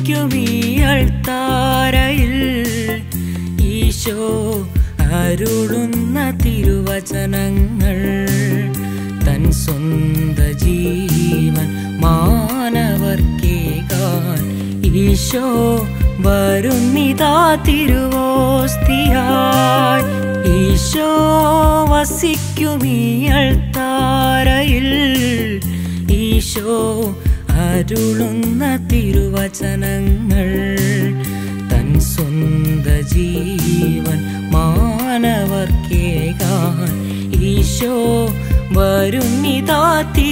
വസിക്കുമീയൾ താരയിൽ ഈശോ അരുളുന്ന തിരുവചനങ്ങൾ തൻ സ്വന്ത ജീവൻ മാനവർക്കേകാൻ ഈശോ വരുന്നിതാ തിരുവോസ്തിയായി ഈശോ വസിക്കുമീയൾ താരയിൽ ഈശോ അരുളുന്ന തിരുവചനങ്ങൾ തൻ സ്വന്ത ജീവൻ മാനവർക്കേകാൻ ഈശോ വരുന്നിതാ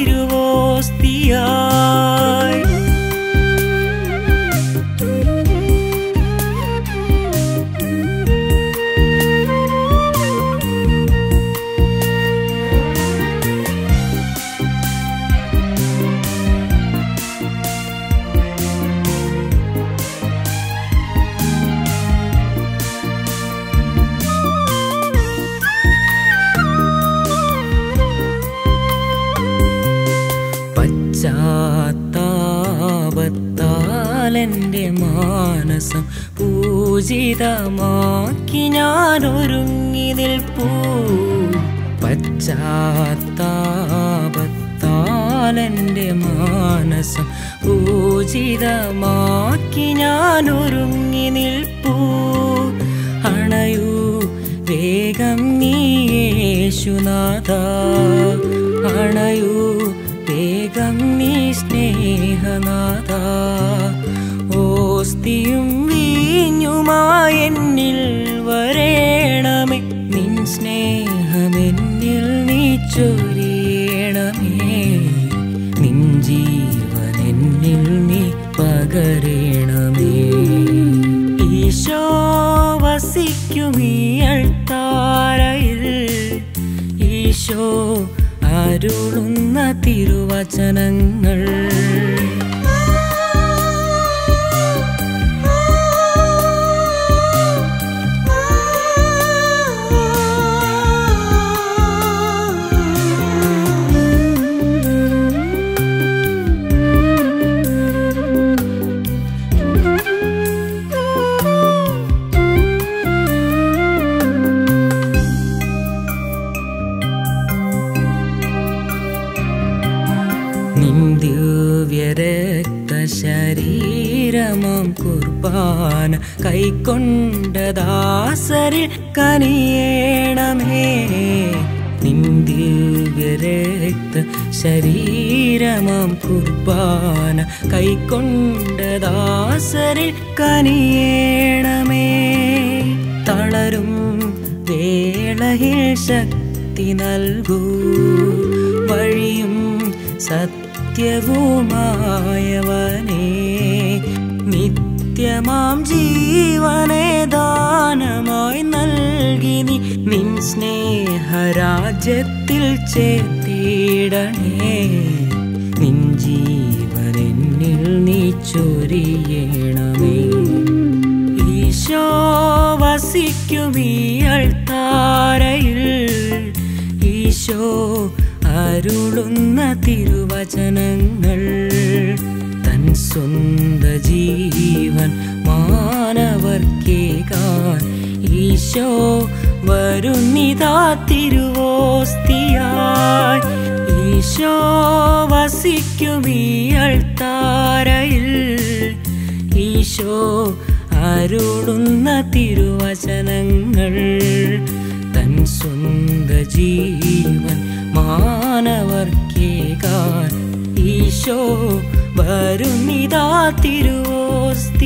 തിരുവോസ്തിയായി പശ്ചാത്താപത്താലെൻ്റെ മാനസം പൂജിതമാക്കി ഞാൻ ഒരുങ്ങി നിൽപ്പൂ പശ്ചാത്താപത്താലെൻ്റെ മാനസം പൂജിതമാക്കി ഞാൻ ഒരുങ്ങി നിൽപ്പൂ അണയൂ വേഗം നീ യേശുനാഥ അണയൂ വേഗം നീ സ്നേഹനാഥ ഓസ്തിയും വീഞ്ഞുമായി എന്നിൽ വരേണമേ നിൻ സ്നേഹമെന്നിൽ നീ ചൊരിയണമേ നിൻ ജീവൻ എന്നിൽ നീ പകരേണമേ ഈശോ വസിക്കുമീയൾ താരയിൽ ഈശോ അരുളുന്ന തിരുവചനങ്ങൾ നിന്ദ്യരക്ത ശരീരമാം കുർബാന കൈക്കൊണ്ട ദാസരിൽ കനിയേണമേ നിന്ദ്യരക്ത ശരീരമാം കുർബാന കൈക്കൊണ്ട ദാസരിൽ കനിയേണമേ തളരും വേളയിൽ ശക്തി നൽകൂ വഴിയും സത്യവുമായവനേ നിത്യമാം ജീവനെ ദാനമായി നൽകി നീ നിൻ സ്നേഹരാജ്യത്തിൽ ചേർത്തിടണേ നിൻ ജീവനെന്നിൽ നീ ചൊരിയണമേ ഈശോ വസിക്കുമീയൾ താരയിൽ ഈശോ അരുളുന്ന തിരുവചനങ്ങൾ തൻ സ്വന്ത ജീവൻ മാനവർക്കേകാൻ ഈശോ വരുന്നിതാ തിരുവോസ്തിയായി ഈശോ വസിക്കുമീയൾ താരയിൽ ഈശോ അരുളുന്ന തിരുവചനങ്ങൾ തൻ സ്വന്ത ജീവൻ മാനവർക്കേകാൻ ഈശോ വരുന്നിതാ തിരുവോസ്തി